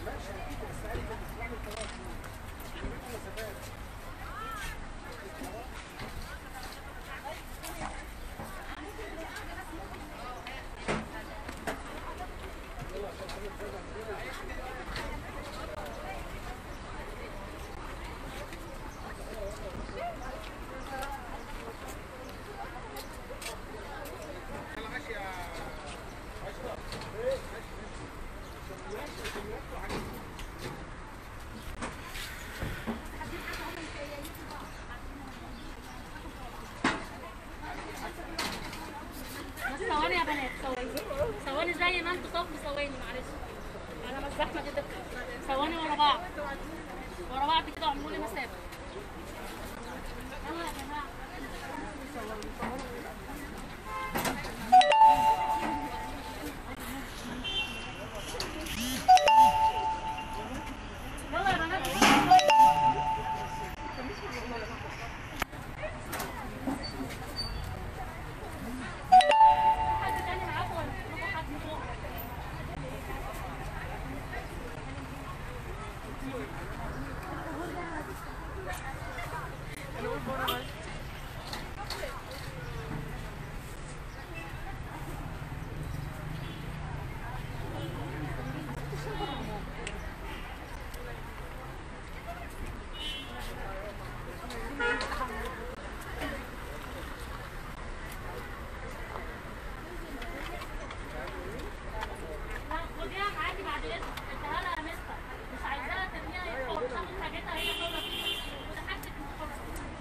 بس ثواني يا بنات ثواني ثواني زي ما انتوا صف ثواني معلش على ما الزحمه دي تخلص ثواني ورا بعض ورا بعض كده اعملوا لي مسافه يلا يا جماعه يلا يا بنات حد تاني معاكم ولا تروحوا حد فوق لا خديها معاكي بعد اذنك اديها لها يا مستر مش عايزاها ترميها فوق تاخد حاجتها هي حرة فيها وده حاجتك مش حرة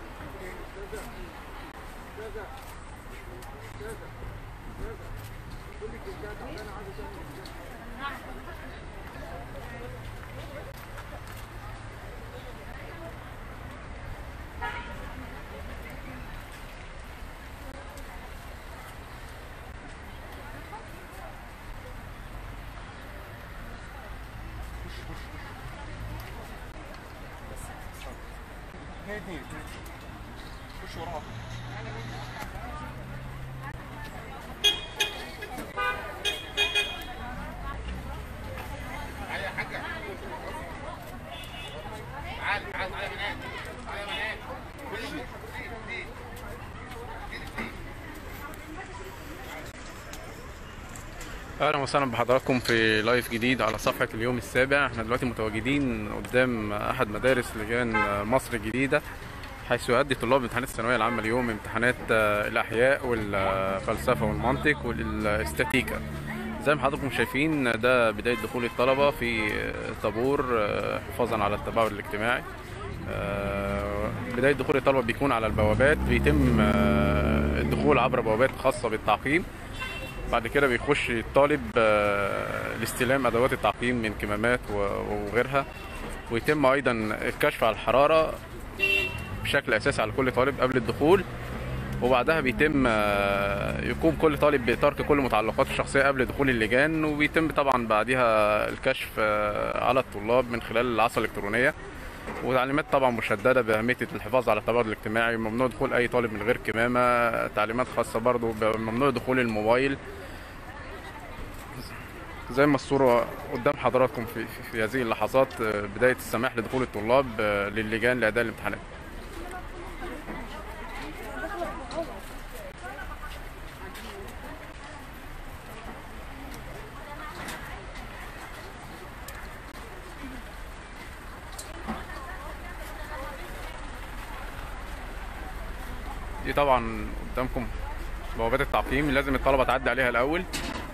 نعم اتنين اتنين خش وراها تعالي يا حاجة تعالي تعالي تعالي يا بنات تعالي يا بنات كل شيء دي دي دي دي اهلا وسهلا بحضراتكم في لايف جديد على صفحه اليوم السابع احنا دلوقتي متواجدين قدام احد مدارس لجان مصر الجديده حيث يؤدي طلاب امتحانات الثانويه العامه اليوم امتحانات آه، الاحياء والفلسفه والمنطق والاستاتيكا زي ما حضراتكم شايفين ده بدايه دخول الطلبه في طابور آه، حفاظا على التباعد الاجتماعي آه، بدايه دخول الطلبه بيكون على البوابات بيتم آه، الدخول عبر بوابات خاصه بالتعقيم بعد كده بيخش الطالب آه، لاستلام ادوات التعقيم من كمامات و- وغيرها ويتم ايضا الكشف على الحراره بشكل اساسي على كل طالب قبل الدخول وبعدها بيتم آه، يقوم كل طالب بترك كل متعلقاته الشخصيه قبل دخول اللجان وبيتم طبعا بعدها الكشف آه، على الطلاب من خلال العصا الالكترونيه وتعليمات طبعا مشدده باهميه الحفاظ على التباعد الاجتماعي ممنوع دخول اي طالب من غير كمامه تعليمات خاصه برضو بممنوع دخول الموبايل زي ما الصورة قدام حضراتكم في, في, في هذه اللحظات آه، بداية السماح لدخول الطلاب آه، للجان لأداء الامتحانات دي طبعا قدامكم بوابات التعقيم لازم الطلبة تعدي عليها الأول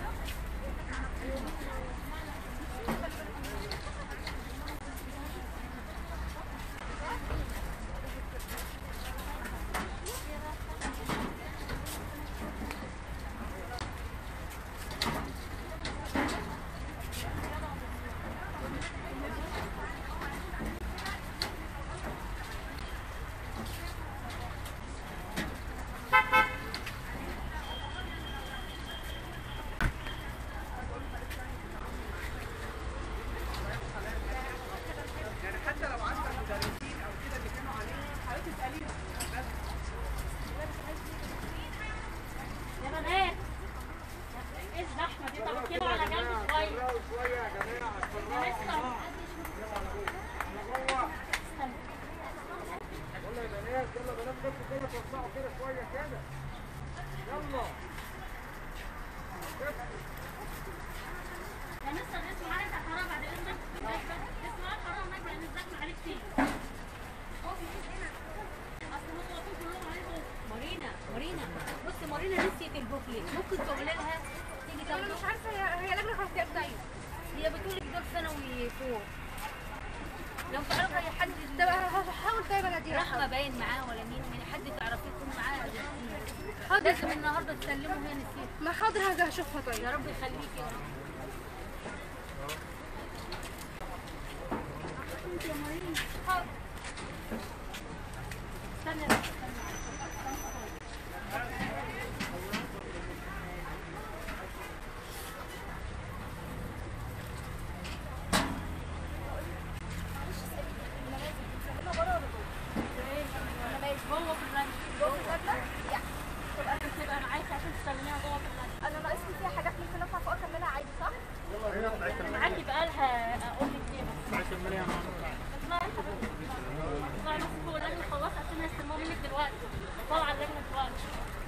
يا بنات ايه الزحمه دي طب كده على جنب شويه شوية يا جماعة يا مستر فوق لو تعرف اي حد طب هحاول طيب اناديها رحمة باين معاه ولا مين من حد تعرفيه يكون معاه حاضر لازم النهارده تسلمه هي نسيت ما حاضر هاجي اشوفها طيب يا رب يخليك يا رب استنى بس، استنى جوه في الرنج جوه في الرنج تبقى معاكي عشان تسلميها جوه في الرنج انا ناقصني فيها حاجات ممكن اطلع فوق اكملها عادي صح؟ معاكي بقالها اقول لك ايه بس اطلعي يا حبيبتي اطلعي بس فوق اللجنه خلاص عشان يستلموها منك دلوقتي طالعه اللجنه دلوقتي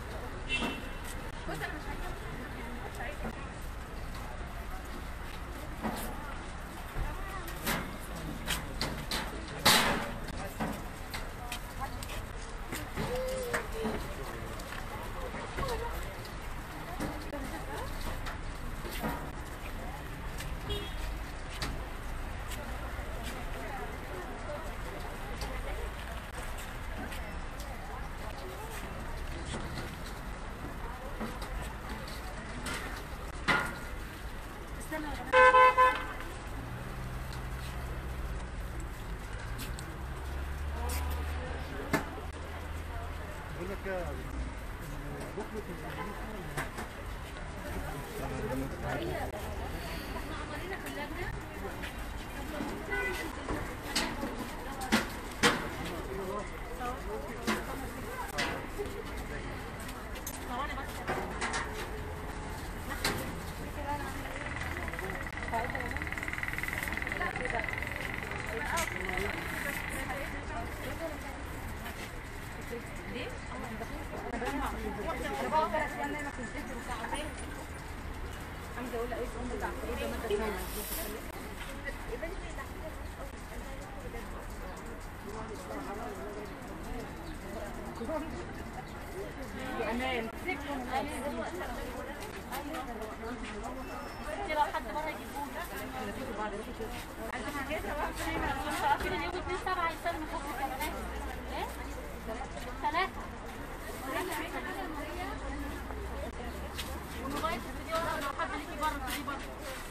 استنى يا جماعه ثواني بس انت لو حد بره يجيبوه عارفين اليوم 2 7 هيستلم الحكم كمان ايه؟ ثلاثة والموبايل في الفيديو لو حد ليكي بره تيجي بره